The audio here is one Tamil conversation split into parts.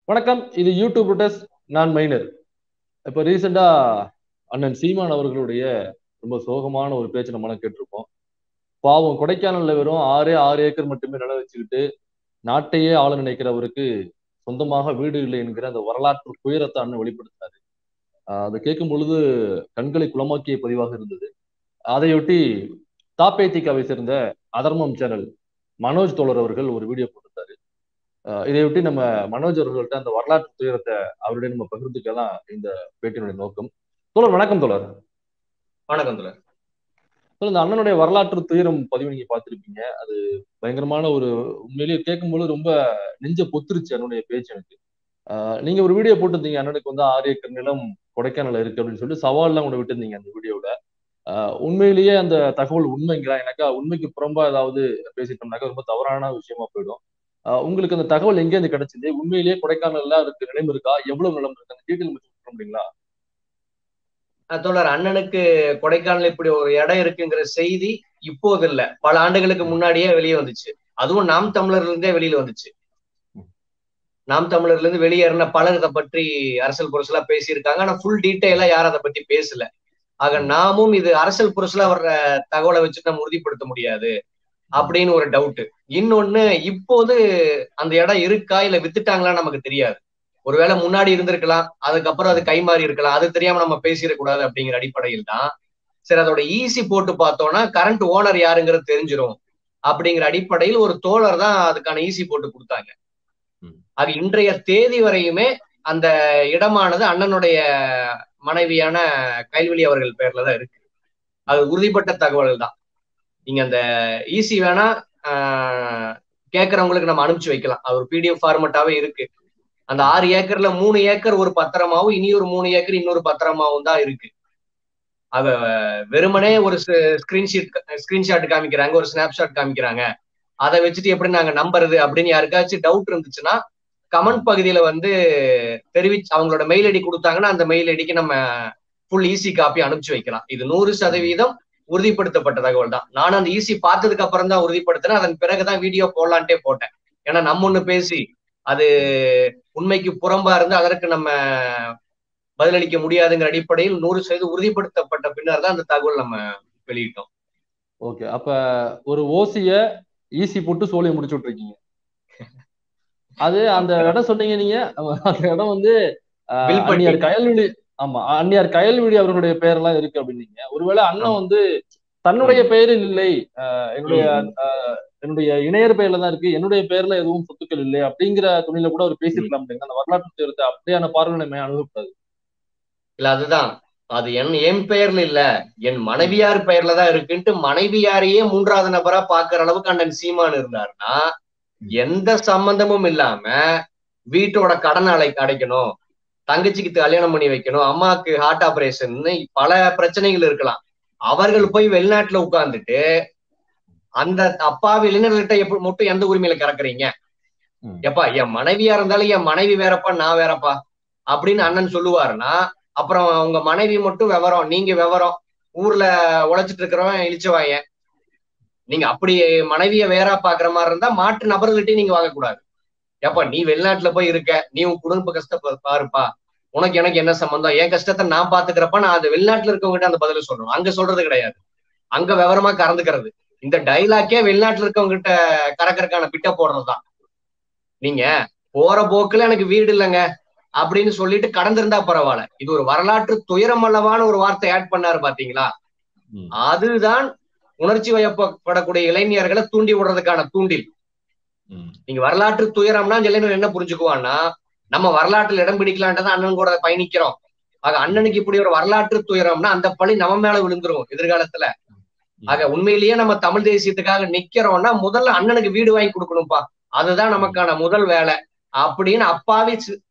வணக்கம் இது யூடியூப் ரிட்டஸ் நான் மைனர் இப்போ ரீசெண்டா அண்ணன் சீமான் அவர்களுடைய ரொம்ப சோகமான ஒரு பேச்சு நம்ம கேட்டிருப்போம் பாவம் கொடைக்கானல்ல வெறும் ஆறே ஆறு ஏக்கர் மட்டுமே நில வச்சுக்கிட்டு நாட்டையே ஆள நினைக்கிறவருக்கு சொந்தமாக வீடு இல்லை என்கிற அந்த வரலாற்று துயரத்தை அண்ணன் வெளிப்படுத்தினாரு அதை கேட்கும் பொழுது கண்களை குளமாக்கிய பதிவாக இருந்தது அதையொட்டி தாப்பேத்திகாவை சேர்ந்த அதர்மம் சேனல் மனோஜ் தோழர் அவர்கள் ஒரு வீடியோ போட்டிருந்தாரு இதையொட்டி நம்ம மனோஜ் அவர்கள்ட்ட அந்த வரலாற்று துயரத்தை அவருடைய நம்ம பகிர்ந்துக்க தான் இந்த பேட்டியினுடைய நோக்கம் தோழர் வணக்கம் தோழர் வணக்கம் தோழர் இந்த அண்ணனுடைய வரலாற்று துயரம் பதிவு நீங்க பார்த்திருப்பீங்க அது பயங்கரமான ஒரு உண்மையிலேயே கேட்கும்போது ரொம்ப நெஞ்ச பொத்துருச்சு அண்ணனுடைய பேச்சு எனக்கு நீங்க ஒரு வீடியோ போட்டிருந்தீங்க அண்ணனுக்கு வந்து ஆறு ஏக்கர் நிலம் கொடைக்கானல் இருக்கு அப்படின்னு சொல்லிட்டு சவால்லாம் கூட விட்டுருந்தீங்க அந்த வீடியோல உண்மையிலேயே அந்த தகவல் உண்மைங்களா எனக்கா உண்மைக்கு புறம்பா ஏதாவது பேசிட்டோம்னாக்கா ரொம்ப தவறான விஷயமா போயிடும் உங்களுக்கு அந்த தகவல் எங்கே இருந்து கிடைச்சது உண்மையிலேயே கொடைக்கானல்ல அதுக்கு நிலம் இருக்கா எவ்வளவு நிலம் இருக்கு அந்த டீட்டெயில் மட்டும் சொல்ல முடியுங்களா தோழர் அண்ணனுக்கு கொடைக்கானல் இப்படி ஒரு இடம் இருக்குங்கிற செய்தி இப்போது இல்ல பல ஆண்டுகளுக்கு முன்னாடியே வெளியே வந்துச்சு அதுவும் நாம் தமிழர்ல இருந்தே வெளியில வந்துச்சு நாம் தமிழர்ல இருந்து வெளியேறின பலர் இதை பற்றி அரசியல் புரசலா பேசியிருக்காங்க ஆனா ஃபுல் டீட்டெயிலா யாரும் அதை பத்தி பேசல ஆக நாமும் இது அரசியல் புரசலா வர்ற தகவலை வச்சுட்டு நம்ம உறுதிப்படுத்த முடியாது அப்படின்னு ஒரு டவுட் இன்னொன்னு இப்போது அந்த இடம் இருக்கா இல்ல வித்துட்டாங்களா நமக்கு தெரியாது ஒருவேளை முன்னாடி இருந்திருக்கலாம் அதுக்கப்புறம் அது கை மாறி இருக்கலாம் அது தெரியாம நம்ம பேசிடக்கூடாது அப்படிங்கிற அடிப்படையில் தான் சரி அதோட ஈஸி போட்டு பார்த்தோம்னா கரண்ட் ஓனர் யாருங்கிறது தெரிஞ்சிடும் அப்படிங்கிற அடிப்படையில் ஒரு தோழர் தான் அதுக்கான ஈஸி போட்டு கொடுத்தாங்க அது இன்றைய தேதி வரையுமே அந்த இடமானது அண்ணனுடைய மனைவியான கைல்வெளி அவர்கள் பேர்ல தான் இருக்கு அது உறுதிப்பட்ட தகவல் தான் நீங்க அந்த ஈஸி வேணா கேட்கறவங்களுக்கு நம்ம அனுப்பிச்சு வைக்கலாம் அது ஒரு பிடிஎஃப் ஃபார்மட்டாவே இருக்கு அந்த ஆறு ஏக்கர்ல மூணு ஏக்கர் ஒரு பத்திரமாவும் இனி ஒரு மூணு ஏக்கர் இன்னொரு பத்திரமாவும் தான் இருக்கு அத வெறுமனே ஒரு ஸ்கிரீன்ஷீட் ஸ்கிரீன்ஷாட் காமிக்கிறாங்க ஒரு ஸ்னாப்ஷாட் காமிக்கிறாங்க அதை வச்சுட்டு எப்படி நாங்க நம்புறது அப்படின்னு யாருக்காச்சும் டவுட் இருந்துச்சுன்னா கமெண்ட் பகுதியில வந்து தெரிவிச்சு அவங்களோட மெயில் ஐடி கொடுத்தாங்கன்னா அந்த மெயில் ஐடிக்கு நம்ம ஃபுல் ஈஸி காப்பி அனுப்பிச்சு வைக்கலாம் இது நூறு சதவீதம் உறுதிப்படுத்தப்பட்ட தகவல் தான் நானும் அந்த ஈஸி பார்த்ததுக்கு அப்புறம் தான் உறுதிப்படுத்தினேன் அதன் பிறகுதான் வீடியோ போடலான்ட்டே போட்டேன் ஏன்னா நம்ம ஒண்ணு பேசி அது உண்மைக்கு புறம்பா இருந்து அதற்கு நம்ம பதிலளிக்க முடியாதுங்கிற அடிப்படையில் நூறு சதவீதம் உறுதிப்படுத்தப்பட்ட பின்னர் தான் அந்த தகவல் நம்ம வெளியிட்டோம் ஓகே அப்ப ஒரு ஓசிய ஈஸி போட்டு சோழியை முடிச்சு விட்டுருக்கீங்க அது அந்த இடம் சொன்னீங்க நீங்க அந்த இடம் வந்து அந்நியார் கயல்விழி ஆமா அந்நியார் கயல்விழி அவர்களுடைய பெயரெல்லாம் இருக்கு அப்படின்னீங்க ஒருவேளை அண்ணன் வந்து தன்னுடைய பெயரில் இல்லை என்னுடைய என்னுடைய இணையர் பெயர்ல தான் இருக்கு என்னுடைய பெயர்ல எதுவும் சொத்துக்கள் இல்லை அப்படிங்கிற துணியில கூட அவர் பேசியிருக்கலாம் அந்த வரலாற்று தேர்தலை அப்படியான பார்வை நம்ம அணுகக்கூடாது இல்ல அதுதான் அது என் என் பெயர்ல இல்ல என் மனைவியார் பெயர்ல தான் இருக்குன்ட்டு மனைவியாரையே மூன்றாவது நபரா பாக்குற அளவுக்கு அண்ணன் சீமான் இருந்தாருன்னா எந்த சம்பந்தமும் இல்லாம வீட்டோட கடன் அடை அடைக்கணும் தங்கச்சிக்கு கல்யாணம் பண்ணி வைக்கணும் அம்மாவுக்கு ஹார்ட் ஆபரேஷன் பல பிரச்சனைகள் இருக்கலாம் அவர்கள் போய் வெளிநாட்டுல உட்கார்ந்துட்டு அந்த அப்பாவி இளைஞர்கள்ட்ட எப்படி மட்டும் எந்த உரிமையில கறக்குறீங்க எப்பா என் மனைவியா இருந்தாலும் என் மனைவி வேறப்பா நான் வேறப்பா அப்படின்னு அண்ணன் சொல்லுவாருன்னா அப்புறம் உங்க மனைவி மட்டும் விவரம் நீங்க விவரம் ஊர்ல உழைச்சிட்டு இருக்கிறவன் இழிச்சவாயன் நீங்க அப்படி மனைவிய வேறா பாக்குற மாதிரி இருந்தா மாற்று நபர்கள்ட்டையும் நீங்க வாங்கக்கூடாது எப்பா நீ வெளிநாட்டுல போய் இருக்க நீ உன் குடும்ப கஷ்டப்ப பாருப்பா உனக்கு எனக்கு என்ன சம்பந்தம் என் கஷ்டத்தை நான் பாத்துக்கிறப்ப நான் அது வெளிநாட்டுல இருக்கவங்ககிட்ட அந்த பதில சொல்லணும் அங்க சொல்றது கிடையாது அங்க விவரமா கறந்துக்கிறது இந்த டைலாக்கே வெளிநாட்டுல இருக்கவங்க கிட்ட கறக்கறக்கான பிட்ட போடுறதுதான் நீங்க போற போக்குல எனக்கு வீடு இல்லைங்க அப்படின்னு சொல்லிட்டு கடந்திருந்தா பரவாயில்ல இது ஒரு வரலாற்று துயரம் அல்லவான ஒரு வார்த்தை ஆட் பண்ணாரு பாத்தீங்களா அதுதான் உணர்ச்சி வயப்படக்கூடிய இளைஞர்களை தூண்டி விடுறதுக்கான தூண்டில் நீங்க வரலாற்று துயரம்னா இளைஞர் என்ன புரிஞ்சுக்குவான்னா நம்ம வரலாற்றுல இடம் பிடிக்கலான்ட்டு அண்ணன் கூட பயணிக்கிறோம் ஆக அண்ணனுக்கு இப்படி ஒரு வரலாற்று துயரம்னா அந்த பழி நம்ம மேல விழுந்துரும் எதிர்காலத்துல ஆக உண்மையிலேயே நம்ம தமிழ் தேசியத்துக்காக நிக்கிறோம்னா முதல்ல அண்ணனுக்கு வீடு வாங்கி கொடுக்கணும்ப்பா அதுதான் நமக்கான முதல் வேலை அப்படின்னு அப்பாவி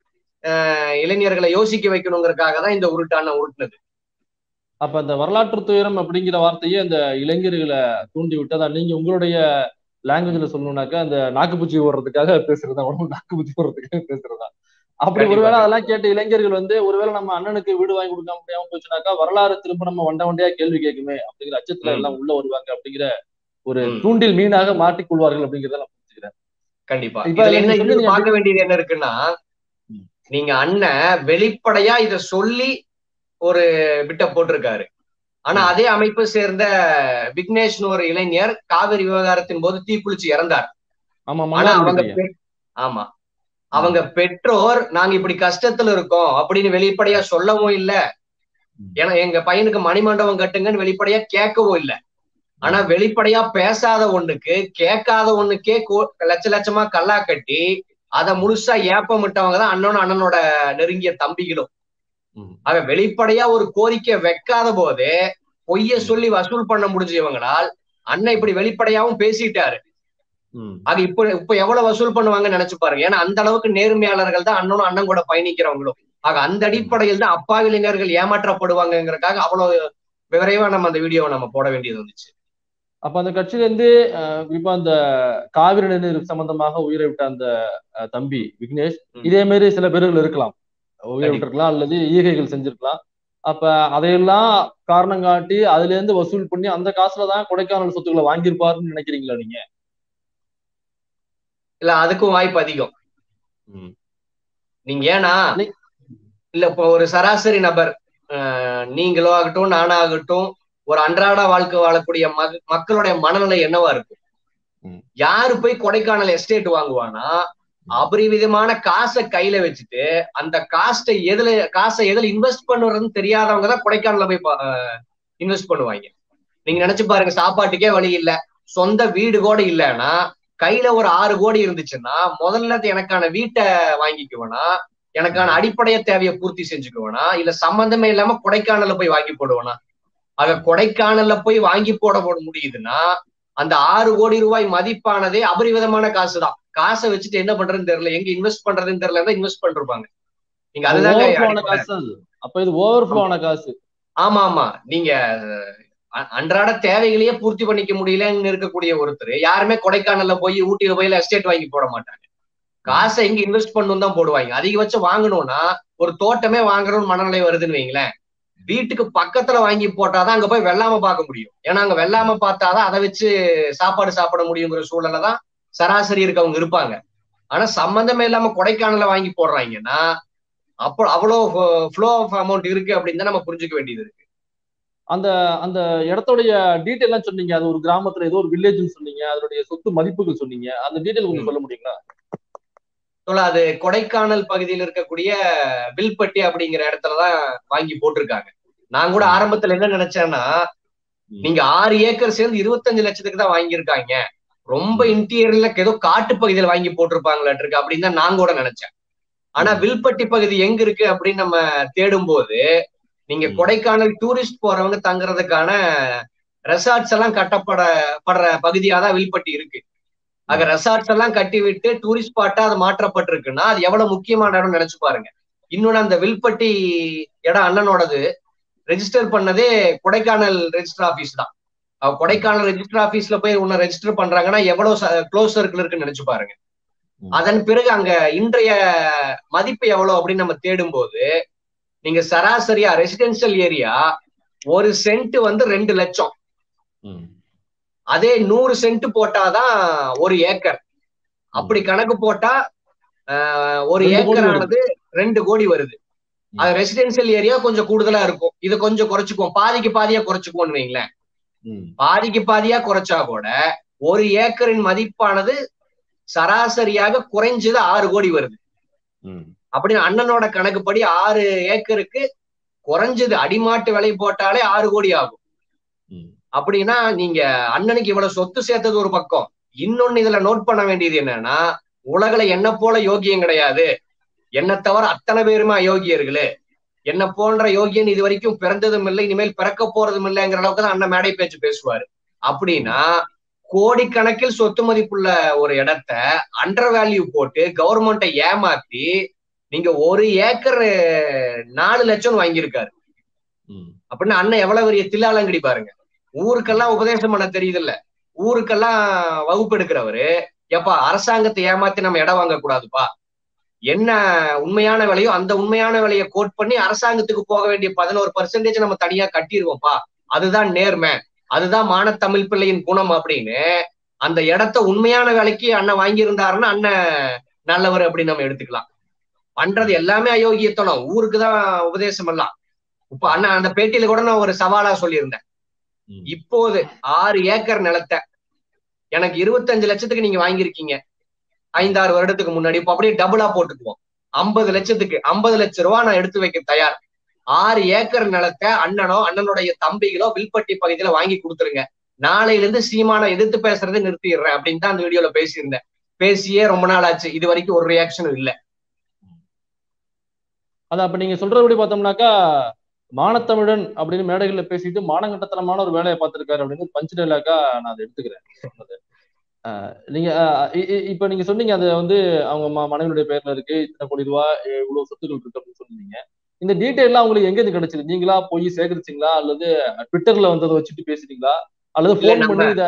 இளைஞர்களை யோசிக்க வைக்கணுங்கிறதுக்காக தான் இந்த உருட்டான உருட்டுனது அப்ப இந்த வரலாற்று துயரம் அப்படிங்கிற வார்த்தையே அந்த இளைஞர்களை தூண்டி விட்டதா நீங்க உங்களுடைய லாங்குவேஜ்ல சொல்லணும்னாக்கா அந்த நாக்குப்பூச்சி ஓடுறதுக்காக பேசுறதா உடம்பு நாக்குப்பூச்சி ஓடுறதுக்காக பேசுறதா அப்படி ஒருவேளை அதெல்லாம் கேட்ட இளைஞர்கள் வந்து ஒருவேளை நம்ம அண்ணனுக்கு வீடு வாங்கி கொடுக்க முடியாம போச்சுனாக்கா வரலாறு திரும்ப நம்ம வண்ட வண்டியா கேள்வி கேட்குமே அப்படிங்கிற அச்சத்துல எல்லாம் உள்ள வருவாங்க அப்படிங்கிற ஒரு தூண்டில் மீனாக மாட்டிக்கொள்வார்கள் அப்படிங்கிறத நான் புரிஞ்சுக்கிறேன் கண்டிப்பா இதுல என்ன இன்னும் பார்க்க வேண்டியது என்ன இருக்குன்னா நீங்க அண்ணன் வெளிப்படையா இத சொல்லி ஒரு விட்ட போட்டிருக்காரு ஆனா ம். அதே அமைப்பை சேர்ந்த விக்னேஷ்னு ஒரு இளைஞர் காவிரி விவகாரத்தின் போது தீக்குளிச்சு இறந்தார் ஆமா ஆனா அவங்க மன்னார்குடி பையன். பெ- ஆமா அவங்க பெற்றோர் நாங்க இப்படி கஷ்டத்துல இருக்கோம் அப்படின்னு வெளிப்படையா சொல்லவும் இல்ல ம். ஏன்னா எங்க பையனுக்கு மணிமண்டபம் கட்டுங்கன்னு வெளிப்படையா கேட்கவும் இல்ல ஆனா வெளிப்படையா பேசாத ஒண்ணுக்கு கேட்காத ஒண்ணுக்கே கோ- லட்ச லட்சமா கல்லா கட்டி அத முழுசா ஏப்பமிட்டவங்க தான் அண்ணனும் அண்ணனோட நெருங்கிய தம்பிகளும் ம். ஆக வெளிப்படையா ஒரு கோரிக்கை வைக்காத போதே பொய்ய ம். சொல்லி வசூல் பண்ண முடிஞ்ச இவங்களால் அண்ணன் இப்படி வெளிப்படையாவும் பேசிட்டாரு ம். அது இப்ப இப்ப எவ்வளவு வசூல் பண்ணுவாங்கன்னு நினைச்சு பாருங்க ஏன்னா அந்த அளவுக்கு நேர்மையாளர்கள் தான் அண்ணனும் அண்ணன் கூட பயணிக்கிறவங்களும் ஆக அந்த அடிப்படையில் தான் அப்பாவி இளைஞர்கள் ஏமாற்றப்படுவாங்கங்கிறதுக்காக அவ்வளவு விரைவா நம்ம அந்த வீடியோவை நம்ம போட வேண்டியது வந்துச்சு அப்ப அந்த கட்சியில இருந்து அஹ், இப்ப அந்த காவிரி நதிநீர் சம்பந்தமாக உயிரை விட்ட அந்த அஹ், தம்பி விக்னேஷ் ம். இதே மாதிரி சில பேர்கள் இருக்கலாம் உயிரை கண்டிப்பா. விட்டிருக்கலாம் அல்லது ஈகைகள் செஞ்சிருக்கலாம் அப்ப அதையெல்லாம் காரணம் காட்டி அதுல இருந்து வசூல் பண்ணி அந்த காசுல தான் கொடைக்கானல் சொத்துக்களை வாங்கியிருப்பாருன்னு நினைக்கிறீங்களா நீங்க இல்ல அதுக்கும் வாய்ப்பு அதிகம் ம். நீங்க ஏன்னா நீ- இல்ல இப்போ ஒரு சராசரி நபர் அஹ், நீங்களோ ஆகட்டும் நானாகட்டும் ஒரு அன்றாட வாழ்க்கை வாழக்கூடிய மக- மக்களுடைய மனநிலை என்னவா இருக்கும் ம். யாரு போய் கொடைக்கானல் எஸ்டேட் வாங்குவானா அபரிவிதமான காசை கையில வச்சுட்டு அந்த காசை எதுல காசை எதுல இன்வெஸ்ட் பண்ணுறதுன்னு தெரியாதவங்க தான் கொடைக்கானல்ல போய் இன்வெஸ்ட் பண்ணுவாங்க நீங்க நினைச்சு பாருங்க சாப்பாட்டுக்கே வழி இல்ல சொந்த வீடு கூட இல்லைன்னா கையில ஒரு ஆறு கோடி இருந்துச்சுன்னா முதல்ல எனக்கான வீட்டை வாங்கிக்குவேனா எனக்கான அடிப்படைய தேவையை பூர்த்தி செஞ்சுக்குவேனா இல்ல சம்பந்தமே இல்லாம கொடைக்கானல்ல போய் வாங்கி போடுவேனா ஆக கொடைக்கானல்ல போய் வாங்கி போட போட முடியுதுன்னா அந்த ஆறு கோடி ரூபாய் மதிப்பானதே அபரிவிதமான காசு தான் காசை வச்சுட்டு என்ன பண்றதுன்னு தெரியல எங்க இன்வெஸ்ட் பண்றதுன்னு தெரியல இன்வெஸ்ட் பண்ணிருப்பாங்க நீங்க அதுதாங்க ஓவர்ஃப்ளோ ஆன அடிப்படை. காசு அது அப்ப இது ஓவர்ஃப்ளோ ஆன காசு ஆமா ஆமா நீங்க அ- அன்றாட தேவைகளையே பூர்த்தி பண்ணிக்க முடியலன்னு இருக்கக்கூடிய ஒருத்தர் யாருமே கொடைக்கானல்ல போய் ஊட்டியில போய் எஸ்டேட் வாங்கி போட மாட்டாங்க காசை எங்க இன்வெஸ்ட் பண்ணணும் தான் போடுவாங்க அதிகபட்சம் வாங்கணும்னா ஒரு தோட்டமே வாங்குறோம்னு மனநிலை வருதுன்னு வைங்களேன் வீட்டுக்கு பக்கத்துல வாங்கி போட்டாதான் அங்க போய் வெள்ளாம பார்க்க முடியும் ஏன்னா அங்க வெள்ளாம பார்த்தாதான் அதை வச்சு சாப்பாடு சாப்பிட முடியுங்கிற சூழல்ல தான் சராசரி இருக்கவங்க இருப்பாங்க ஆனா சம்பந்தமே இல்லாம கொடைக்கானல்ல வாங்கி போடுறாங்கன்னா அப்போ அவ்வளோ ஃப்ளோ ஆஃப் அமௌண்ட் இருக்கு அப்படின்னு தான் நம்ம புரிஞ்சுக்க வேண்டியது இருக்கு அந்த அந்த இடத்துடைய டீட்டெயில் எல்லாம் சொன்னீங்க அது ஒரு கிராமத்துல ஏதோ ஒரு வில்லேஜ்னு சொன்னீங்க அதனுடைய சொத்து மதிப்புகள் சொன்னீங்க அந்த டீட்டெயில் கொஞ்சம் சொல்ல முடியுங்களா சொல்ல அது கொடைக்கானல் பகுதியில் இருக்கக்கூடிய வில்பட்டி அப்படிங்கிற இடத்துலதான் வாங்கி போட்டிருக்காங்க நான் கூட ஆரம்பத்துல என்ன நினைச்சேன்னா நீங்க ஆறு ஏக்கர் சேர்ந்து இருபத்தஞ்சு லட்சத்துக்கு தான் வாங்கியிருக்காங்க ரொம்ப இன்டீரியர்ல ஏதோ காட்டு பகுதியில் வாங்கி போட்டிருப்பாங்களாட்டு இருக்கு அப்படின்னு தான் நான் கூட நினைச்சேன் ஆனா வில்பட்டி பகுதி எங்க இருக்கு அப்படின்னு நம்ம தேடும் போது நீங்க ம். கொடைக்கானல் டூரிஸ்ட் போறவங்க தங்குறதுக்கான ரெசார்ட்ஸ் எல்லாம் கட்டப்பட படுற பகுதியா தான் வில்பட்டி இருக்கு ஆக ரெசார்ட்ஸ் எல்லாம் கட்டி விட்டு டூரிஸ்ட் ஸ்பாட்டா அது மாற்றப்பட்டிருக்குன்னா அது எவ்வளவு முக்கியமான இடம் நினைச்சு பாருங்க இன்னொன்னு அந்த வில்பட்டி இடம் அண்ணனோடது ரெஜிஸ்டர் பண்ணதே கொடைக்கானல் ரெஜிஸ்டர் ஆபீஸ் தான் அவ கொடைக்கானல் ரெஜிஸ்டர் ஆபீஸ்ல போய் உன்னை ரெஜிஸ்டர் பண்றாங்கன்னா எவ்வளவு க்ளோஸ் சர்க்கிள் இருக்குன்னு நினைச்சு பாருங்க ம். அதன் பிறகு அங்க இன்றைய மதிப்பு எவ்வளவு அப்படின்னு நம்ம தேடும்போது நீங்க சராசரியா ரெசிடென்சியல் ஏரியா ஒரு சென்ட் வந்து ரெண்டு லட்சம் ம். அதே நூறு சென்ட் போட்டாதான் ஒரு ஏக்கர் அப்படி கணக்கு போட்டா ஆஹ், ஒரு ரெண்டு கோடி ஏக்கர் வருது. ஆனது ரெண்டு கோடி வருது அது ரெசிடென்சியல் ஏரியா கொஞ்சம் கூடுதலா இருக்கும் இது கொஞ்சம் குறைச்சுக்குவோம் பாதிக்கு பாதியா குறைச்சுக்குவோம்னு வைங்களேன் ம். பாதிக்கு பாதியா குறைச்சா கூட ஒரு ஏக்கரின் மதிப்பானது சராசரியாக குறைஞ்சது ஆறு கோடி வருது ம். அப்படின்னு அண்ணனோட கணக்குப்படி ஆறு ஏக்கருக்கு குறைஞ்சது அடிமாட்டு விலை போட்டாலே ஆறு கோடி ஆகும் ம். அப்படின்னா நீங்க அண்ணனுக்கு இவ்வளவு சொத்து சேர்த்தது ஒரு பக்கம் இன்னொன்னு இதுல நோட் பண்ண வேண்டியது என்னன்னா உலகுல என்ன போல யோகியம் கிடையாது என்ன தவிர அத்தனை பேருமே அயோக்கியர்களே என்ன போன்ற யோகியன் இது வரைக்கும் பிறந்ததும் இல்லை இனிமேல் பிறக்க போறதும் இல்லைங்கிற அளவுக்கு தான் அண்ணன் மேடை பேச்சு பேசுவாரு அப்படின்னா கோடிக்கணக்கில் சொத்து மதிப்புள்ள ஒரு இடத்த அண்டர் வேல்யூ போட்டு கவர்மெண்ட்டை ஏமாத்தி நீங்க ஒரு ஏக்கர் நாலு லட்சம் வாங்கியிருக்காரு ம். அப்படின்னு அண்ணன் எவ்வளவு பெரிய தில்லாலங்கடி பாருங்க ஊருக்கெல்லாம் உபதேசம் பண்ண தெரியுது இல்ல ஊருக்கெல்லாம் வகுப்பு எடுக்கிறவரு எப்பா அரசாங்கத்தை ஏமாத்தி நம்ம இடம் வாங்க கூடாதுப்பா என்ன உண்மையான விலையோ அந்த உண்மையான விலையை கோட் பண்ணி அரசாங்கத்துக்கு போக வேண்டிய பதினோரு பர்சன்டேஜ் நம்ம தனியா கட்டிடுவோம்ப்பா அதுதான் நேர்மை அதுதான் மானத்தமிழ் பிள்ளையின் குணம் அப்படின்னு அந்த இடத்த உண்மையான விலைக்கு அண்ணன் வாங்கியிருந்தாருன்னா அண்ணன் நல்லவர் அப்படின்னு நம்ம எடுத்துக்கலாம் பண்றது எல்லாமே அயோக்கியத்தனம் ஊருக்கு தான் உபதேசம் எல்லாம் இப்ப அண்ணா அந்த பேட்டியில கூட நான் ஒரு சவாலா சொல்லியிருந்தேன் ம். இப்போது ஆறு ஏக்கர் நிலத்தை எனக்கு இருபத்தஞ்சு லட்சத்துக்கு நீங்க வாங்கியிருக்கீங்க ஐந்தாறு வருடத்துக்கு முன்னாடி இப்ப அப்படியே டபுளா போட்டுக்குவோம் ஐம்பது லட்சத்துக்கு ஐம்பது லட்ச ரூபா நான் எடுத்து வைக்க தயார் ஆறு ஏக்கர் நிலத்தை அண்ணனோ அண்ணனுடைய தம்பிகளோ வில்பட்டி பகுதியில வாங்கி கொடுத்துருங்க நாளையில இருந்து சீமானை எதிர்த்து பேசுறதை நிறுத்திடுறேன் அப்படின்னு தான் அந்த வீடியோல பேசியிருந்தேன் பேசியே ரொம்ப நாள் ஆச்சு இது வரைக்கும் ஒரு ரியாக்ஷனும் இல்ல அது அப்ப நீங்க சொல்றபடி பார்த்தோம்னாக்கா மானத்தமிழன் அப்படின்னு மேடைகள்ல பேசிட்டு மானங்கட்டத்தனமான ஒரு வேலையை பார்த்திருக்காரு அப்படின்னு பஞ்ச் டைலாக்கா நான் அதை எடுத்துக்கிறேன் சொன்னது. ஆஹ் நீங்க ஆஹ் இ- இ- இப்ப நீங்க சொன்னீங்க அது வந்து அவங்க ம- மனைவியுடைய பேர்ல இருக்கு இத்தனை கோடி ரூபாய் இவ்வளவு சொத்துக்கள் இருக்கு அப்படின்னு சொன்னீங்க இந்த டீட்டெயில்லாம் உங்களுக்கு எங்க இருந்து கிடைச்சது நீங்களா போய் சேகரிச்சீங்களா அல்லது ட்விட்டர்ல வந்ததை வச்சுட்டு பேசுறீங்களா அல்லது இல்ல, போன் நம்ம- பண்ணி இத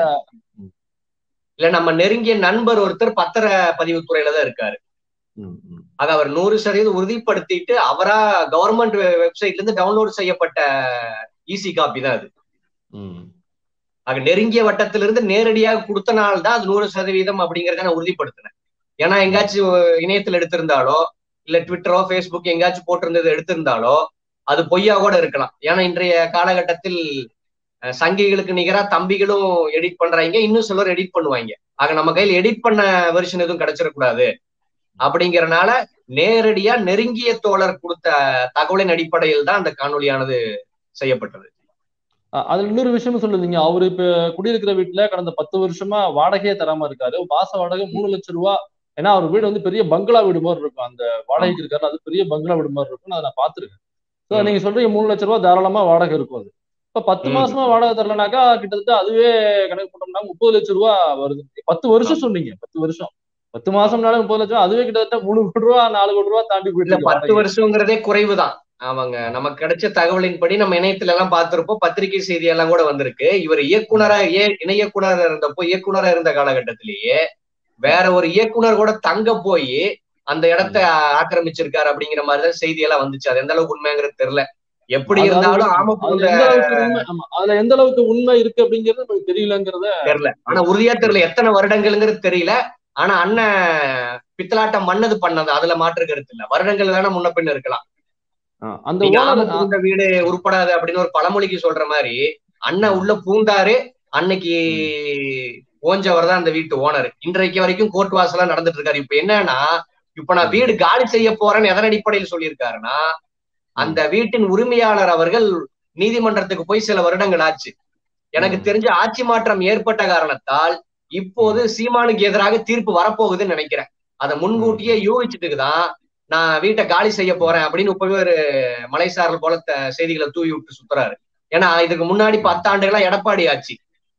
இல்ல நம்ம நெருங்கிய நண்பர் ஒருத்தர் பத்திர பதிவுத்துறையில தான் இருக்காரு ம், ம், ஆக அவர் நூறு சதவீதம் உறுதிப்படுத்திட்டு அவரா கவர்மெண்ட் வெப்சைட்ல இருந்து டவுன்லோட் செய்யப்பட்ட ஈசி காப்பி தான் அது ம், ஆக நெருங்கிய வட்டத்திலிருந்து நேரடியாக கொடுத்தனால தான் அது நூறு சதவீதம் அப்படிங்கறத நான் உறுதிப்படுத்தினேன் ஏன்னா எங்காச்சும் இணையத்தில் எடுத்திருந்தாலோ இல்ல ட்விட்டரோ ஃபேஸ்புக் எங்காச்சும் போட்டிருந்தது எடுத்திருந்தாலோ அது பொய்யா கூட இருக்கலாம் ஏன்னா இன்றைய காலகட்டத்தில் அஹ், சங்கிகளுக்கு நிகரா தம்பிகளும் எடிட் பண்றாங்க இன்னும் சிலர் எடிட் பண்ணுவாங்க ஆக நம்ம கையில் எடிட் பண்ண வெர்ஷன் எதுவும் கிடைச்சிடக்கூடாது அப்படிங்கறனால நேரடியா நெருங்கிய தோழர் கொடுத்த தகவலின் அடிப்படையில் தான் அந்த காணொலியானது செய்யப்பட்டது அ- அதுல இன்னொரு விஷயம் சொல்லுதீங்க அவரு இப்ப குடியிருக்கிற வீட்டுல கடந்த பத்து வருஷமா வாடகையே தராம இருக்காரு மாச வாடகை மூணு லட்சம் ரூபா ஏன்னா அவர் வீடு வந்து பெரிய பங்களா வீடு மாதிரி இருக்கும் அந்த வாடகைக்கு இருக்காரு அது பெரிய பங்களா வீடு மாதிரி இருக்கும் அதை நான் பாத்துருக்கேன் சோ ம். நீங்க சொல்றீங்க மூணு லட்சம் ரூபா தாராளமா வாடகை இருக்கும் அது இப்ப பத்து ம். மாசமா வாடகை தரலனாக்கா கிட்டத்தட்ட அதுவே கணக்கு போட்டோம்னா முப்பது லட்சம் ரூபா வருது பத்து வருஷம் சொன்னீங்க பத்து வருஷம் பத்து மாசம்னால முப்பது லட்சம் அதுவே கிட்டத்தட்ட மூணு கோடி ரூபா நாலு கோடி ரூபா தாண்டி இல்ல போயிட்டு பத்து வருஷங்கிறதே குறைவுதான் அவங்க நமக்கு கிடைச்ச தகவலின்படி நம்ம இணையத்துல எல்லாம் பார்த்திருப்போம் பத்திரிகை செய்தி எல்லாம் கூட வந்திருக்கு இவர் இயக்குனரா ஏ இணை இயக்குனர் இருந்தப்போ இயக்குனரா இருந்த காலகட்டத்திலேயே வேற ஒரு இயக்குனர் கூட தங்க போய் அந்த இடத்த ஆக்கிரமிச்சிருக்காரு அப்படிங்கிற மாதிரிதான் செய்தி எல்லாம் வந்துச்சு அது எந்த அளவுக்கு உண்மைங்கிறது தெரியல எப்படி அது- இருந்தாலும் ஆம அதுல எந்த அளவுக்கு உண்மை ஆமா அதுல எந்த அளவுக்கு உண்மை இருக்கு அப்படிங்கிறது நமக்கு தெரியலங்கிறத தெரியல ஆனா உறுதியா தெரியல எத்தனை வருடங்கள்ங்கிறது தெரியல ஆனா அண்ணன் பித்தலாட்டம் மன்னது பண்ணது அதுல மாற்று கருத்து இல்ல வருடங்கள் வேணா முன்ன பின்ன இருக்கலாம் ஆஹ் அந்த நீங்க ஓனர் ஆம புகுந்த வீடு உருப்படாது அப்படின்னு ஒரு பழமொழிக்கு சொல்ற மாதிரி அண்ணன் உள்ள பூந்தாரு அன்னைக்கு ஓஞ்சவர் தான் அந்த வீட்டு ஓனர் இன்றைக்கு வரைக்கும் கோர்ட் வாசலா நடந்துட்டு இருக்காரு இப்ப என்னன்னா இப்ப நான் வீடு காலி செய்ய போறேன்னு எதன் அடிப்படையில் சொல்லியிருக்காருன்னா அந்த வீட்டின் உரிமையாளர் அவர்கள் நீதிமன்றத்துக்கு போய் சில வருடங்கள் ஆச்சு எனக்கு ம். தெரிஞ்ச ஆட்சி மாற்றம் ஏற்பட்ட காரணத்தால் இப்போது சீமானுக்கு எதிராக தீர்ப்பு வரப்போகுதுன்னு நினைக்கிறேன் அதை முன்கூட்டியே யூகிச்சுட்டு தான் நான் வீட்டை காலி செய்ய போறேன் அப்படின்னு இப்பவே ஒரு மலைசாரல் போல த- செய்திகளை தூவி விட்டு சுத்துறாரு ஏன்னா இதுக்கு முன்னாடி பத்தாண்டுகளா எடப்பாடி ஆட்சி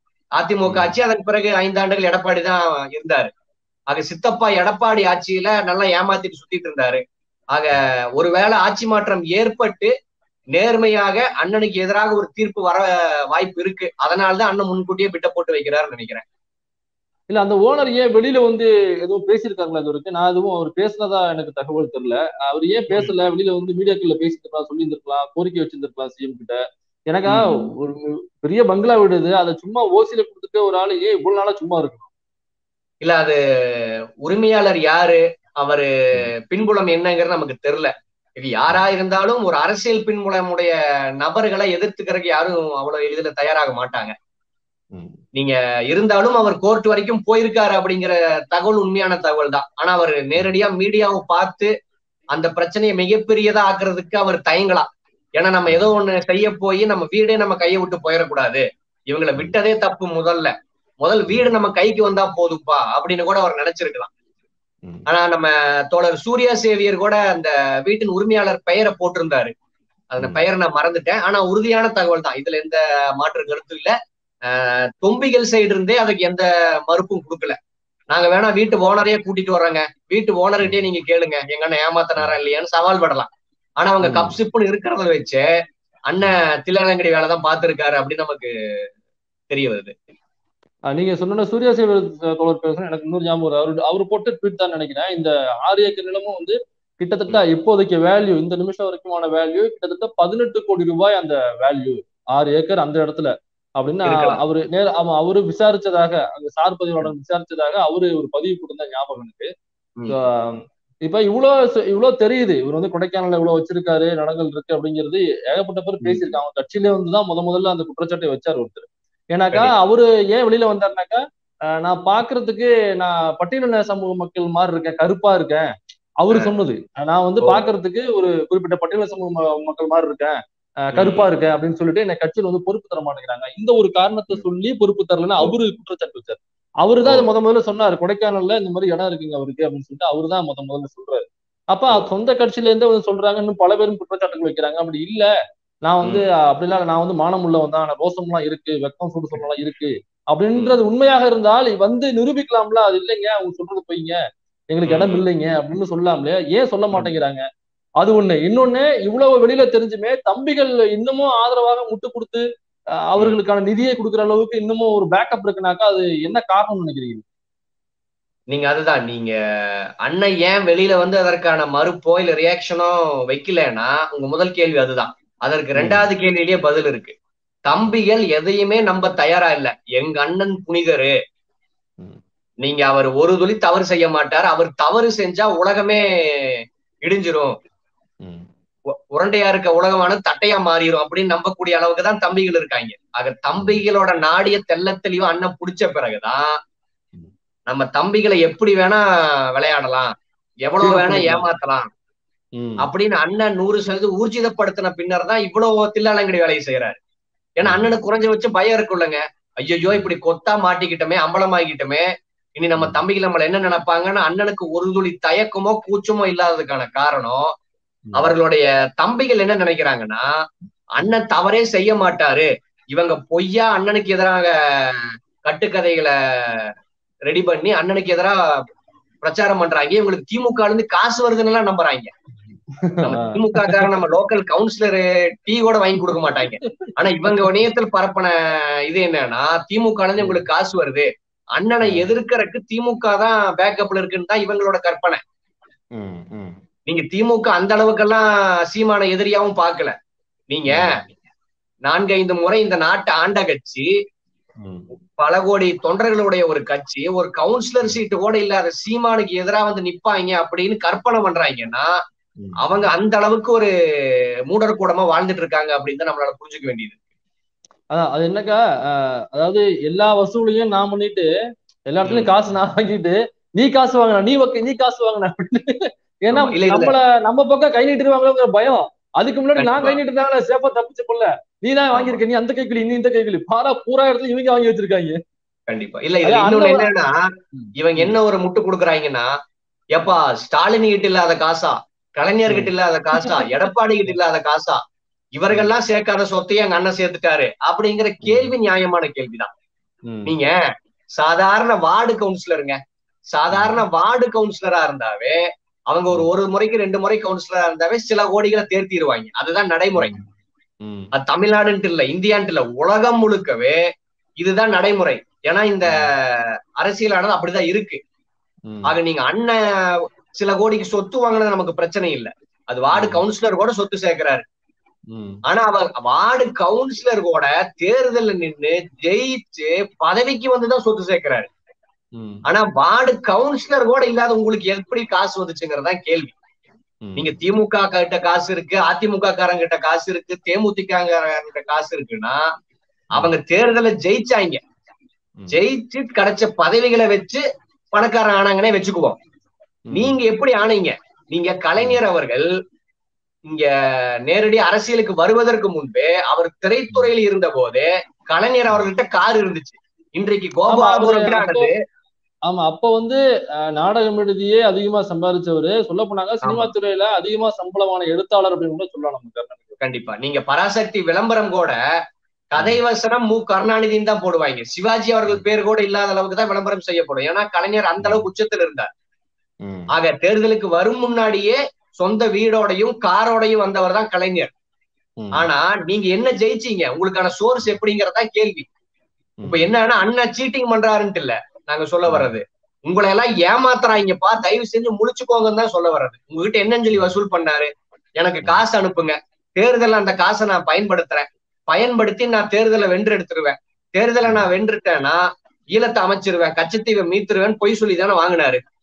அதிமுக ஆட்சி அதன் பிறகு ஐந்தாண்டுகள் எடப்பாடி தான் இருந்தாரு ஆக சித்தப்பா எடப்பாடி ஆட்சியில நல்லா ஏமாத்திட்டு சுத்திட்டு இருந்தாரு ஆக ஒருவேளை ஆட்சி மாற்றம் ஏற்பட்டு நேர்மையாக அண்ணனுக்கு எதிராக ஒரு தீர்ப்பு வர வாய்ப்பு இருக்கு அதனாலதான் அண்ணன் முன்கூட்டியே பிட்ட போட்டு வைக்கிறாருன்னு நினைக்கிறேன் இல்ல அந்த ஓனர் ஏன் வெளியில வந்து ஏதோ பேசியிருக்காங்களா இது வரைக்கும் நான் எதுவும் அவர் பேசுனதா எனக்கு தகவல் தெரியல அவர் ஏன் பேசல வெளியில வந்து மீடியாக்கள்ல பேசியிருக்கலாம் சொல்லியிருந்திருக்கலாம் கோரிக்கை வச்சிருந்திருக்கலாம் சிஎம் கிட்ட எனக்கா ஒரு பெரிய பங்களா வீடு இது அதை சும்மா ஓசியில கொடுத்துட்டு ஒரு ஆளு ஏன் இவ்வளவு நாளா சும்மா இருக்கணும் இல்ல அது உரிமையாளர் யாரு அவரு பின்புலம் என்னங்கிறது நமக்கு தெரியல இது யாரா இருந்தாலும் ஒரு அரசியல் பின்புலமுடைய நபர்களை எதிர்த்துக்கிறதுக்கு யாரும் அவ்வளவு எளிதில் தயாராக மாட்டாங்க நீங்க இருந்தாலும் அவர் கோர்ட் வரைக்கும் போயிருக்காரு அப்படிங்கிற தகவல் உண்மையான தகவல் தான் ஆனா அவர் நேரடியா மீடியாவை பார்த்து அந்த பிரச்சனையை மிகப்பெரியதா ஆக்குறதுக்கு அவர் தயங்கலாம் ஏன்னா நம்ம ஏதோ ஒண்ணு செய்ய போய் நம்ம வீடே நம்ம கையை விட்டு போயிடக்கூடாது இவங்களை விட்டதே தப்பு முதல்ல முதல் வீடு நம்ம கைக்கு வந்தா போதுப்பா அப்படின்னு கூட அவர் நினைச்சிருக்கலாம் ஆனா நம்ம தோழர் சூர்யா சேவியர் கூட அந்த வீட்டின் உரிமையாளர் பெயரை போட்டிருந்தாரு அந்த பெயரை நான் மறந்துட்டேன் ஆனா உறுதியான தகவல் தான் இதுல எந்த மாற்று கருத்து இல்ல தொம்பிகள் சைடு இருந்தே அதுக்கு எந்த மறுப்பும் கொடுக்கல நாங்க வேணா வீட்டு ஓனரையே கூட்டிட்டு வர்றோங்க வீட்டு ஓனர்கிட்டயே நீங்க கேளுங்க எங்க அண்ணன் ஏமாத்தினாரா இல்லையான்னு சவால் படலாம் ஆனா அவங்க கப் சிப்புன்னு இருக்கிறத வச்சு அண்ணன் திலகங்கடி வேலைதான் பார்த்திருக்காரு அப்படின்னு நமக்கு தெரிய வருது நீங்க சொன்ன சூர்யா சேவர் தோழர் பேசுறேன் எனக்கு இன்னொரு ஞாபகம் அவரு அவரு போட்டு ட்வீட் தான் நினைக்கிறேன் இந்த ஆறு ஏக்கர் நிலமும் வந்து கிட்டத்தட்ட இப்போதைக்கு வேல்யூ இந்த நிமிஷம் வரைக்குமான வேல்யூ கிட்டத்தட்ட பதினெட்டு கோடி ரூபாய் அந்த வேல்யூ ஆறு ஏக்கர் அந்த இடத்துல அப்படின்னு அவரு நேர அவன் அவரு விசாரிச்சதாக அந்த சார் பதிவாளர் விசாரிச்சதாக அவரு ஒரு பதிவு கொடுத்த ஞாபகம் எனக்கு இப்ப இவ்வளவு ச- இவ்வளவு தெரியுது இவர் வந்து கொடைக்கானல்ல இவ்வளவு வச்சிருக்காரு நடங்கள் இருக்கு அப்படிங்கிறது ஏகப்பட்ட பேர் பேசியிருக்காங்க அவங்க கட்சியிலே வந்துதான் முத முதல்ல அந்த குற்றச்சாட்டை வச்சார் ஒருத்தர் ஏன்னாக்கா கண்டிப்பா. அவரு ஏன் வெளியில வந்தாருனாக்கா அஹ் நான் பாக்குறதுக்கு நான் பட்டியலின சமூக மக்கள் மாதிரி இருக்கேன் கருப்பா இருக்கேன் அவரு சொன்னது நான் வந்து ஓ. பாக்குறதுக்கு ஒரு குறிப்பிட்ட பட்டியலின சமூக ம- மக்கள் மாதிரி இருக்கேன் அஹ் கருப்பா இருக்கேன் அப்படின்னு சொல்லிட்டு என்ன கட்சியில வந்து பொறுப்பு தர மாட்டேங்கிறாங்க இந்த ஒரு காரணத்தை சொல்லி பொறுப்பு தரலன்னு அவரு குற்றச்சாட்டு வச்சார் அவரு தான் முத முதல்ல சொன்னாரு கொடைக்கானல்ல இந்த மாதிரி இடம் இருக்குங்க அவருக்கு அப்படின்னு சொல்லிட்டு அவரு தான் முத முதல்ல சொல்றாரு அப்ப அது சொந்த கட்சியில இருந்தே வந்து சொல்றாங்க இன்னும் பல பேரும் குற்றச்சாட்டுகள் வைக்கிறாங்க அப்படி இல்ல நான் வந்து அப்படிலாம் இல்ல, நான் வந்து மானம் உள்ளவன் தான் நான் ரோசம்லாம் இருக்கு வெக்கம் சுடு சொல்லலாம் இருக்கு அப்படின்றது உண்மையாக இருந்தால் வந்து நிரூபிக்கலாம்ல அது இல்லைங்க அவங்க சொல்றது பொய்ங்க எங்களுக்கு இடம் இல்லைங்க அப்படின்னு சொல்லலாம்ல ஏன் சொல்ல மாட்டேங்கிறாங்க அது ஒண்ணு இன்னொன்னு இவ்வளவு வெளியில தெரிஞ்சுமே தம்பிகள் இன்னமும் ஆதரவாக முட்டு கொடுத்து அஹ், அவர்களுக்கான நிதியை கொடுக்குற அளவுக்கு இன்னமும் ஒரு பேக்கப் இருக்குனாக்கா அது என்ன காரணம்னு நினைக்கிறீங்க நீங்க அதுதான் நீங்க அண்ணன் ஏன் வெளியில வந்து அதற்கான மறுப்போ இல்ல ரியாக்ஷனோ வைக்கலன்னா உங்க முதல் கேள்வி அதுதான் அதற்கு ரெண்டாவது கேள்வியிலேயே பதில் இருக்கு தம்பிகள் எதையுமே நம்ப தயாரா இல்ல எங்க அண்ணன் புனிதரு ம். நீங்க அவர் ஒரு துளி தவறு செய்ய மாட்டார் அவர் தவறு செஞ்சா உலகமே இடிஞ்சிரும் உ- உருண்டையா இருக்க உலகமானது தட்டையா மாறிடும் அப்படின்னு நம்பக்கூடிய அளவுக்கு தான் தம்பிகள் இருக்காங்க ஆக தம்பிகளோட நாடிய தெள்ள தெளிவா அண்ணன் புடிச்ச பிறகுதான் நம்ம தம்பிகளை எப்படி வேணா விளையாடலாம் எவ்வளவு வேணா ஏமாத்தலாம் ம். அப்படின்னு அண்ணன் நூறு சதவீதம் ஊர்ஜிதப்படுத்தின பின்னர் தான் இவ்வளவு தில்லாலங்கடி வேலையை செய்யறாரு ஏன்னா அண்ணனுக்கு குறைஞ்ச வச்சு பயம் இருக்குல்லங்க ஐயோ இப்படி கொத்தா மாட்டிக்கிட்டோமே அம்பலமாகிட்டோமே இனி நம்ம தம்பிகள் நம்மள என்ன நினைப்பாங்கன்னு அண்ணனுக்கு ஒரு துளி தயக்கமோ கூச்சமோ இல்லாததுக்கான காரணம் அவர்களுடைய தம்பிகள் என்ன நினைக்கிறாங்கன்னா அண்ணன் தவறே செய்ய மாட்டாரு இவங்க பொய்யா அண்ணனுக்கு எதிராக கட்டுக்கதைகளை ரெடி பண்ணி அண்ணனுக்கு எதிராக பிரச்சாரம் பண்றாங்க இவங்களுக்கு திமுக ல இருந்து காசு வருதுன்னு எல்லாம் நம்புறாங்க நம்ம திமுக காரன் நம்ம லோக்கல் கவுன்சிலர் டீ கூட வாங்கி கொடுக்க மாட்டாங்க ஆனா இவங்க இணையத்தில் பரப்பின இது என்னன்னா திமுக ல இருந்து இவங்களுக்கு காசு வருது அண்ணனை எதிர்க்கறதுக்கு திமுக தான் பேக்கப்ல இருக்குன்னு தான் இவங்களோட கற்பனை ம், ம். நீங்க திமுக அந்த அளவுக்கெல்லாம் சீமான எதிரியாவும் பார்க்கல நீங்க நான்கு ஐந்து முறை இந்த நாட்டை ஆண்ட கட்சி ம். பல கோடி தொண்டர்களுடைய ஒரு கட்சி ஒரு கவுன்சிலர் சீட்டு கூட இல்லாத சீமானுக்கு எதிரா வந்து நிப்பாங்க அப்படின்னு கற்பனை பண்றாங்கன்னா ம். அவங்க அந்த அளவுக்கு ஒரு மூடர் கூடமா வாழ்ந்துட்டு இருக்காங்க அப்படின்னு தான் நம்மளால புரிஞ்சுக்க வேண்டியது அதான் அது என்னக்கா அஹ், அதாவது எல்லா வசூலையும் நான் பண்ணிட்டு எல்லா இடத்துலயும் காசு நான் வாங்கிட்டு நீ காசு வாங்கின நீ வக்க நீ காசு வாங்கின அப்படின்னு ஏன்னா ஆமா, இல்ல, இதுல- நம்மள நம்ம பக்கம் கை நீட்டுருவாங்கிற பயம் அதுக்கு முன்னாடி நான் கை கண்டிப்பா. நீட்டுனால சேஃபா தப்பிச்சு போல நீ தான் வாங்கியிருக்க நீ அந்த கைக்குலி நீ இந்த கைக்குலி பாரா பூரா இடத்துல இவங்க வாங்கி வச்சிருக்காங்க கண்டிப்பா இல்ல இதுல அது இன்னொன்னு அந்த- என்னன்னா இவங்க என்ன ஒரு முட்டு கொடுக்குறாங்கன்னா எப்பா ஸ்டாலின் கிட்ட இல்லாத காசா கலைஞர் கிட்ட இல்லாத காசா எடப்பாடி கிட்ட இல்லாத காசா இவர்கள்லாம் சேர்க்காத சொத்தையும் எங்க அண்ணன் சேர்த்துட்டாரு அப்படிங்கிற கேள்வி நியாயமான கேள்விதான் ம். நீங்க சாதாரண வார்டு கவுன்சிலருங்க சாதாரண வார்டு கவுன்சிலரா இருந்தாவே அவங்க ஒரு ஒரு முறைக்கு ரெண்டு முறை கவுன்சிலரா இருந்தாவே சில கோடிகளை தேர்த்திடுவாங்க அதுதான் நடைமுறை ம். அது தமிழ்நாடுன்ட்டு இல்ல இந்தியான்ட்டு இல்ல உலகம் முழுக்கவே இதுதான் நடைமுறை ஏன்னா இந்த அரசியலானது அப்படிதான் இருக்கு ம். ஆக நீங்க அண்ணன் சில கோடிக்கு சொத்து வாங்கினது நமக்கு பிரச்சனை இல்ல அது வார்டு கவுன்சிலர் கூட சொத்து சேர்க்கிறாரு ம். ஆனா அவர் வார்டு கவுன்சிலர் கூட தேர்தல்ல நின்னு ஜெயிச்சு பதவிக்கு வந்துதான் சொத்து சேர்க்கிறாரு ம். ஆனா வார்டு கவுன்சிலர் கூட இல்லாத உங்களுக்கு எப்படி காசு வந்துச்சுங்கிறதா கேள்வி ம். நீங்க திமுக கிட்ட காசு இருக்கு அதிமுக காரங்க கிட்ட காசு இருக்கு தேமுதிக கிட்ட காசு இருக்குன்னா அவங்க தேர்தலை ஜெயிச்சாங்க ம். ஜெயிச்சு கிடைச்ச பதவிகளை வச்சு பணக்காரன் ஆனாங்கன்னே வச்சுக்குவோம் ம். நீங்க எப்படி ஆனீங்க நீங்க கலைஞர் அவர்கள் இங்க நேரடி அரசியலுக்கு வருவதற்கு முன்பே அவர் திரைத்துறையில் இருந்த போதே கலைஞர் அவர்கள்ட்ட கார் இருந்துச்சு இன்றைக்கு கோபாலபுரம் அவரு வீடானது ஆமா அப்ப வந்து அஹ், நாடகம் எழுதியே அதிகமா சம்பாதிச்சவரு சொல்ல போனாங்க சினிமா துறையில அதிகமா சம்பளமான எழுத்தாளர் அப்படின்னு கூட சொல்லலாம் நம்ம கருணாநிதி. கண்டிப்பா நீங்க பராசக்தி விளம்பரம் கூட கதை வசனம் மு கருணாநிதின்னு தான் போடுவாங்க சிவாஜி அவர்கள் பேர் கூட இல்லாத அளவுக்கு தான் விளம்பரம் செய்யப்படும் ஏன்னா கலைஞர் அந்த அளவுக்கு உச்சத்தில் இருந்தார் ம். ஆக தேர்தலுக்கு வரும் முன்னாடியே சொந்த வீடோடையும் காரோடையும் வந்தவர் தான் கலைஞர் ம். ஆனா நீங்க என்ன ஜெயிச்சீங்க உங்களுக்கான சோர்ஸ் எப்படிங்கறதா கேள்வி இப்ப என்னன்னா அண்ணன் சீட்டிங் பண்றாருன்ட்டு இல்ல நாங்க சொல்ல வர்றது உங்களை எல்லாம் ஏமாத்துறாங்கப்பா தயவு செஞ்சு முழிச்சுக்கோங்கன்னு தான் சொல்ல வர்றது உங்ககிட்ட என்னன்னு சொல்லி வசூல் பண்ணாரு எனக்கு காசு அனுப்புங்க தேர்தல்ல அந்த காசை நான் பயன்படுத்துறேன் பயன்படுத்தி நான் தேர்தலை வென்று எடுத்துருவேன் தேர்தலை நான் வென்றுட்டேன்னா ஈழத்தை அமைச்சிருவேன் கச்சத்தீவை மீத்துருவேன் பொய் சொல்லி தானே வாங்கினாரு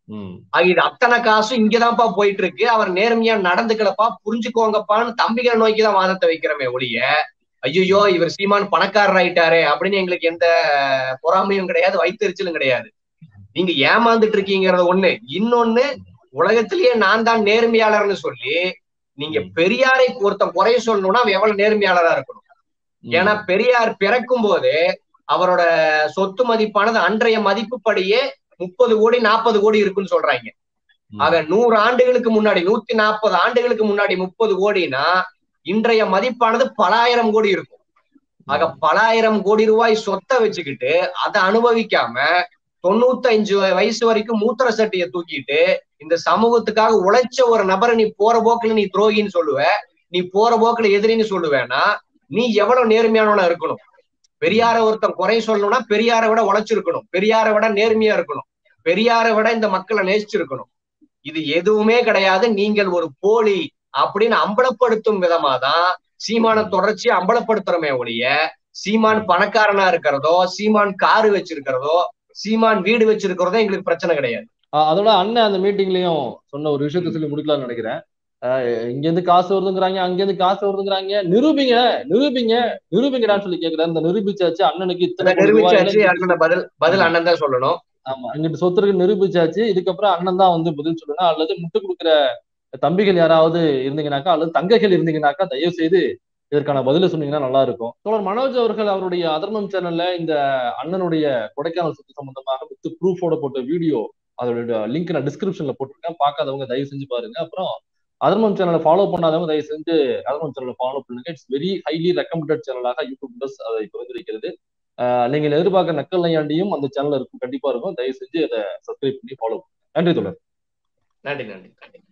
ம் ஆக இது அத்தனை காசும் இங்கதான்ப்பா போயிட்டு இருக்கு அவர் நேர்மையா நடந்துக்கலப்பா புரிஞ்சுக்கோங்கப்பான்னு தம்பிகளை நோக்கிதான் வாதத்தை வைக்கிறமே ஒழிய ஐயோ இவர் சீமான் பணக்காரர் ஆயிட்டாரே அப்படின்னு எங்களுக்கு எந்த பொறாமையும் கிடையாது வைத்தறிச்சலும் கிடையாது நீங்க ஏமாந்துட்டு இருக்கீங்கிறது ஒண்ணு இன்னொன்னு உலகத்திலேயே நான் தான் நேர்மையாளர்னு சொல்லி நீங்க பெரியாரை ஒருத்தன் குறைய சொல்லணும்னா அவன் எவ்வளவு நேர்மையாளரா இருக்கணும் ஏன்னா பெரியார் பிறக்கும் போதே அவரோட சொத்து மதிப்பானது அன்றைய மதிப்புப்படியே முப்பது கோடி நாற்பது கோடி இருக்குன்னு சொல்றாங்க ஆக நூறு ஆண்டுகளுக்கு முன்னாடி நூத்தி நாற்பது ஆண்டுகளுக்கு முன்னாடி முப்பது கோடினா இன்றைய மதிப்பானது பலாயிரம் கோடி இருக்கும் ஆக பலாயிரம் கோடி ரூபாய் சொத்தை வச்சுக்கிட்டு அதை அனுபவிக்காம தொண்ணூத்தஞ்சு வயசு வரைக்கும் மூத்திர சட்டியை தூக்கிட்டு இந்த சமூகத்துக்காக உழைச்ச ஒரு நபரை நீ போற போக்குல நீ துரோகின்னு சொல்லுவ நீ போற போக்குல எதிரின்னு சொல்லுவேன்னா நீ எவ்வளவு நேர்மையானவனா இருக்கணும் பெரியார ஒருத்தன் குறை சொல்லணும்னா பெரியாரை விட உழைச்சிருக்கணும் பெரியாரை விட நேர்மையா இருக்கணும் பெரியாரை விட இந்த மக்களை நேசிச்சிருக்கணும் இது எதுவுமே கிடையாது நீங்கள் ஒரு போலி அப்படின்னு அம்பலப்படுத்தும் விதமா தான் சீமான தொடர்ச்சி அம்பலப்படுத்துறமே ஒழிய சீமான் பணக்காரனா இருக்கிறதோ சீமான் காரு வச்சிருக்கிறதோ சீமான் வீடு வச்சிருக்கிறதோ எங்களுக்கு பிரச்சனை கிடையாது அதோட அண்ணன் அந்த மீட்டிங்லயும் சொன்ன ஒரு விஷயத்த சொல்லி முடிக்கலாம்னு நினைக்கிறேன் இங்க இருந்து காசு வருதுங்கிறாங்க அங்க இருந்து காசு வருதுங்கிறாங்க நிரூபிங்க நிரூபிங்க நிரூபிங்கடான்னு சொல்லி கேக்குறாரு இந்த நிரூபிச்சாச்சு அண்ணனுக்கு இத்தனை நிரூபிச்சாச்சு அதுக்கு பதில் பதில் அண்ணன் தான் சொல்லணும் ஆமா இங்கிட்டு சொத்துருக்கு நிரூபிச்சாச்சு இதுக்கப்புறம் அண்ணன் தான் வந்து பதில் சொல்லணும் அல்லது முட்டு கொடுக்குற தம்பிகள் யாராவது இருந்தீங்கன்னாக்கா அல்லது தங்கைகள் இருந்தீங்கன்னாக்கா தயவு செய்து இதற்கான பதில சொன்னீங்கன்னா நல்லா இருக்கும் தோழர் மனோஜ் அவர்கள் அவருடைய அதர்மம் சேனல்ல இந்த அண்ணனுடைய கொடைக்கானல் சொத்து சம்பந்தமாக வித் ப்ரூஃபோட போட்ட வீடியோ அதோட லிங்க் நான் டிஸ்கிரிப்ஷன்ல போட்டிருக்கேன் பார்க்காதவங்க தயவு செஞ்சு பாருங்க அப்புறம் அதர்மம் சேனலை ஃபாலோ பண்ணாதவங்க தயவு செஞ்சு அதர்மம் சேனலை ஃபாலோ பண்ணுங்க இட்ஸ் வெரி ஹைலி ரெக்கமெண்டட் சேனலாக யூடியூப் பிளஸ் அதை பகிர்ந்திருக்கிறது நீங்கள் எதிர்பார்க்க நக்கல் நையாண்டியும் அந்த சேனல் இருக்கும் கண்டிப்பா இருக்கும் தயவு செஞ்சு அதை சப்ஸ்கிரைப் பண்ணி ஃபாலோ பண்ணுங்க நன்றி தொடர் நன்றி நன்றி நன்றி